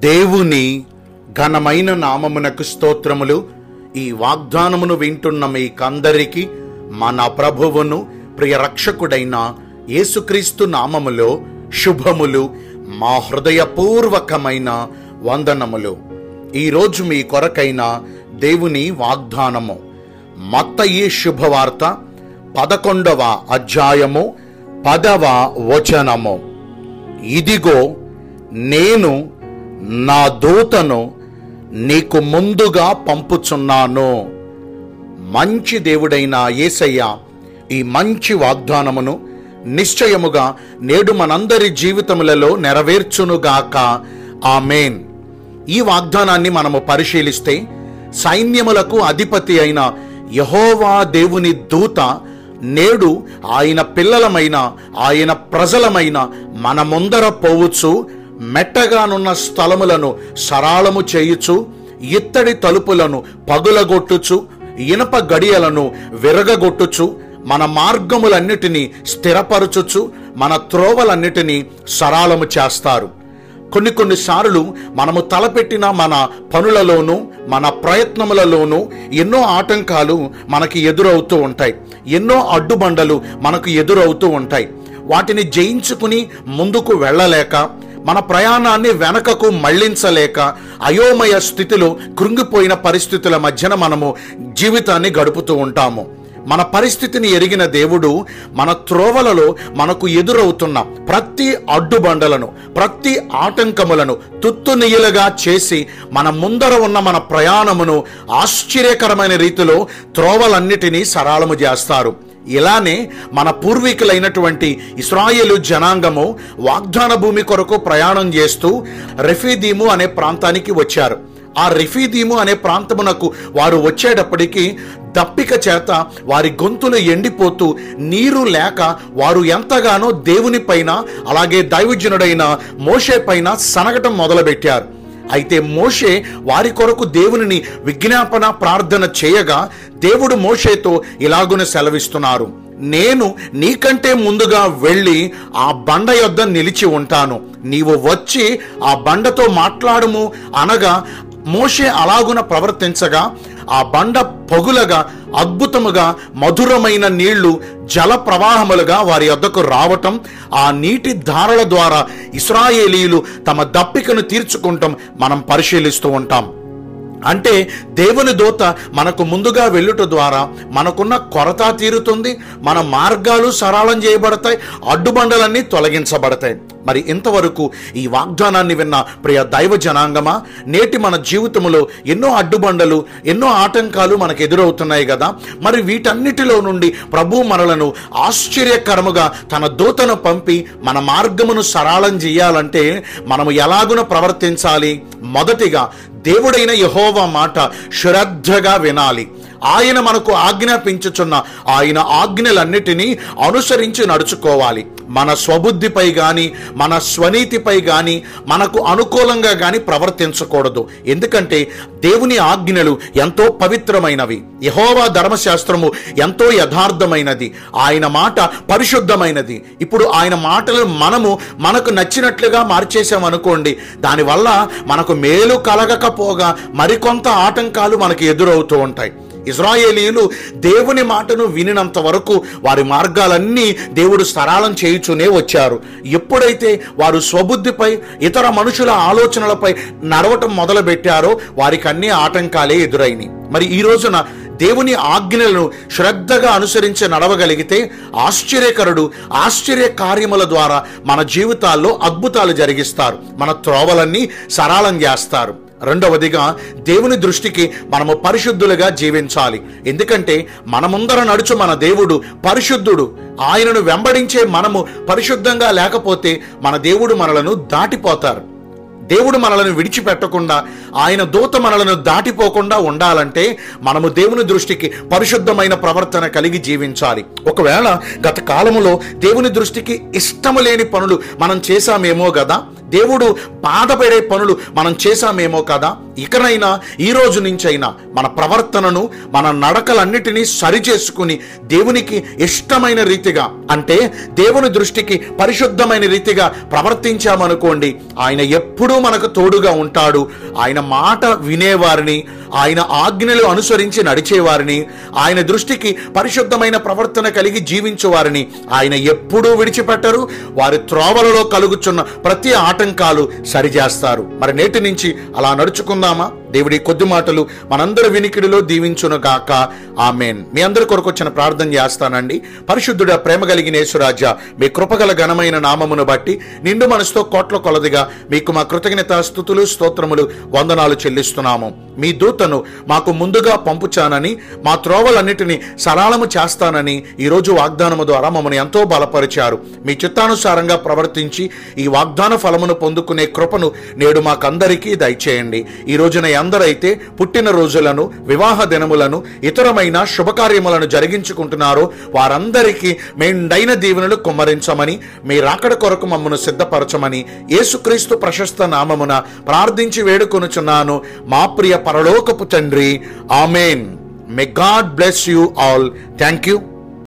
దేవుని ఘనమైన నామమునకు స్తోత్రములు ఈ వాగ్దానమును వింటున్న మీకందరికీ మన ప్రభువును ప్రియ రక్షకుడైన యేసుక్రీస్తు నామములో శుభములు మా హృదయపూర్వకమైన వందనములు ఈరోజు మీ కొరకైన దేవుని వాగ్దానము మత్తయి శుభవార్త పదకొండవ అధ్యాయము పదవ వచనము ఇదిగో నేను నా దూతను నీకు ముందుగా పంపుచున్నాను మంచి దేవుడైన యేసయ్య ఈ మంచి వాగ్దానమును నిశ్చయముగా నేడు మనందరి జీవితములలో నెరవేర్చునుగాక ఆమెన్ ఈ వాగ్దానాన్ని మనము పరిశీలిస్తే సైన్యములకు అధిపతి అయిన యహోవా దేవుని దూత నేడు ఆయన పిల్లలమైన ఆయన ప్రజలమైన మన ముందర పోవచ్చు మెట్టగానున్న స్థలములను సరాళము చేయుచు ఇత్తడి తలుపులను పగులగొట్టుచు ఇనప గడియలను విరగగొట్టుచు మన మార్గములన్నిటినీ స్థిరపరచుచు మన త్రోవలన్నిటినీ సరాళము చేస్తారు కొన్ని కొన్నిసార్లు మనము తలపెట్టిన మన పనులలోనూ మన ప్రయత్నములలోనూ ఎన్నో ఆటంకాలు మనకి ఎదురవుతూ ఉంటాయి ఎన్నో అడ్డుబండలు మనకు ఎదురవుతూ ఉంటాయి వాటిని జయించుకుని ముందుకు వెళ్ళలేక మన ప్రయాణాన్ని వెనకకు మళ్లించలేక అయోమయ స్థితిలో కృంగిపోయిన పరిస్థితుల మధ్యన మనము జీవితాన్ని గడుపుతూ ఉంటాము మన పరిస్థితిని ఎరిగిన దేవుడు మన త్రోవలలో మనకు ఎదురవుతున్న ప్రతి అడ్డుబండలను ప్రతి ఆటంకములను తుత్తునియలుగా చేసి మన ముందర ఉన్న మన ప్రయాణమును ఆశ్చర్యకరమైన రీతిలో త్రోవలన్నిటినీ సరళము చేస్తారు ఇలానే మన పూర్వీకులైనటువంటి ఇస్రాయేలు జనాంగము వాగ్దాన భూమి కొరకు ప్రయాణం చేస్తూ రెఫీదీము అనే ప్రాంతానికి వచ్చారు ఆ రిఫీదీము అనే ప్రాంతమునకు వారు వచ్చేటప్పటికి దప్పిక చేత వారి గొంతులు ఎండిపోతూ నీరు లేక వారు ఎంతగానో దేవుని పైన అలాగే దైవజనుడైన మోషే పైన సనగటం మొదలుపెట్టారు అయితే మోషే వారి కొరకు దేవునిని విజ్ఞాపన ప్రార్థన చేయగా దేవుడు మోషేతో ఇలాగున సెలవిస్తున్నారు నేను నీకంటే ముందుగా వెళ్ళి ఆ బండ యొద్ద నిలిచి ఉంటాను నీవు వచ్చి ఆ బండతో మాట్లాడుము అనగా మోషే అలాగున ప్రవర్తించగా ఆ బండ పొగులగా అద్భుతముగా మధురమైన నీళ్లు జల ప్రవాహములుగా వారి వద్దకు రావటం ఆ నీటి ధారల ద్వారా ఇస్రాయేలీలు తమ దప్పికను తీర్చుకుంటాం మనం పరిశీలిస్తూ ఉంటాం అంటే దేవుని దూత మనకు ముందుగా వెళ్ళుట ద్వారా మనకున్న కొరత తీరుతుంది మన మార్గాలు సరళం చేయబడతాయి అడ్డుబండలన్నీ తొలగించబడతాయి మరి ఇంతవరకు ఈ వాగ్దానాన్ని విన్న ప్రియ దైవ జనాంగమా నేటి మన జీవితంలో ఎన్నో అడ్డుబండలు ఎన్నో ఆటంకాలు మనకు ఎదురవుతున్నాయి కదా మరి వీటన్నిటిలో నుండి ప్రభు మనలను ఆశ్చర్యకరముగా తన దూతను పంపి మన మార్గమును సరళం చేయాలంటే మనము ఎలాగున ప్రవర్తించాలి మొదటిగా దేవుడైన యహోవా మాట శ్రద్ధగా వినాలి ఆయన మనకు ఆజ్ఞాపించుచున్న ఆయన ఆజ్ఞలన్నిటినీ అనుసరించి నడుచుకోవాలి మన స్వబుద్ధిపై గాని మన స్వనీతిపై గాని మనకు అనుకూలంగా గాని ప్రవర్తించకూడదు ఎందుకంటే దేవుని ఆజ్ఞలు ఎంతో పవిత్రమైనవి యహోవా ధర్మశాస్త్రము ఎంతో యథార్థమైనది ఆయన మాట పరిశుద్ధమైనది ఇప్పుడు ఆయన మాటలు మనము మనకు నచ్చినట్లుగా మార్చేసామనుకోండి దానివల్ల మనకు మేలు కలగకపోగా మరికొంత ఆటంకాలు మనకు ఎదురవుతూ ఉంటాయి ఇజ్రాయేలీలు దేవుని మాటను వినినంత వరకు వారి మార్గాలన్నీ దేవుడు సరళం చేయుచునే వచ్చారు ఎప్పుడైతే వారు స్వబుద్ధిపై ఇతర మనుషుల ఆలోచనలపై నడవటం మొదలుపెట్టారో వారికి అన్ని ఆటంకాలే ఎదురైనాయి మరి ఈ రోజున దేవుని ఆజ్ఞలను శ్రద్ధగా అనుసరించి నడవగలిగితే ఆశ్చర్యకరుడు ఆశ్చర్య కార్యముల ద్వారా మన జీవితాల్లో అద్భుతాలు జరిగిస్తారు మన త్రోవలన్నీ సరళం చేస్తారు రెండవదిగా దేవుని దృష్టికి మనము పరిశుద్ధులుగా జీవించాలి ఎందుకంటే మన ముందర నడుచు మన దేవుడు పరిశుద్ధుడు ఆయనను వెంబడించే మనము పరిశుద్ధంగా లేకపోతే మన దేవుడు మనలను దాటిపోతారు దేవుడు మనలను విడిచిపెట్టకుండా ఆయన దూత మనలను దాటిపోకుండా ఉండాలంటే మనము దేవుని దృష్టికి పరిశుద్ధమైన ప్రవర్తన కలిగి జీవించాలి ఒకవేళ గత కాలములో దేవుని దృష్టికి ఇష్టము లేని పనులు మనం చేశామేమో కదా దేవుడు బాధపడే పనులు మనం చేశామేమో కదా ఇకనైనా ఈ రోజు నుంచైనా మన ప్రవర్తనను మన నడకలన్నిటినీ సరిచేసుకుని దేవునికి ఇష్టమైన రీతిగా అంటే దేవుని దృష్టికి పరిశుద్ధమైన రీతిగా ప్రవర్తించామనుకోండి ఆయన ఎప్పుడూ మనకు తోడుగా ఉంటాడు ఆయన మాట వినేవారిని ఆయన ఆజ్ఞలు అనుసరించి నడిచేవారిని ఆయన దృష్టికి పరిశుద్ధమైన ప్రవర్తన కలిగి జీవించేవారిని ఆయన ఎప్పుడూ విడిచిపెట్టరు వారి త్రోవలలో కలుగుచున్న ప్రతి ఆటంకాలు సరిచేస్తారు మరి నేటి నుంచి అలా నడుచుకుందామా దేవుడి కొద్ది మాటలు మనందరి వినికిడిలో దీవించును గాక ఆమెన్ మీ అందరి కొరకు వచ్చిన ప్రార్థన చేస్తానండి పరిశుద్ధుడ ప్రేమ కలిగిన యేసురాజా మీ కృపగల ఘనమైన నామమును బట్టి నిండు మనసుతో కోట్ల కొలదిగా మీకు మా కృతజ్ఞత స్థుతులు స్తోత్రములు వందనాలు చెల్లిస్తున్నాము మీ దూతను మాకు ముందుగా పంపుచానని మా త్రోవలన్నిటినీ సరళము చేస్తానని ఈరోజు వాగ్దానము ద్వారా మమ్మల్ని ఎంతో బలపరిచారు మీ చిత్తానుసారంగా ప్రవర్తించి ఈ వాగ్దాన ఫలమును పొందుకునే కృపను నేడు మాకందరికీ దయచేయండి ఈ రోజున ఎందరైతే పుట్టిన రోజులను వివాహ దినములను ఇతరమైన శుభకార్యములను జరిగించుకుంటున్నారో వారందరికీ మెండైన దీవెనలు కుమ్మరించమని మీ రాకడ కొరకు మమ్మను సిద్ధపరచమని యేసుక్రీస్తు ప్రశస్త నామమున ప్రార్థించి వేడుకొనుచున్నాను మా ప్రియ పరలోకపు తండ్రి amen may God bless you all thank you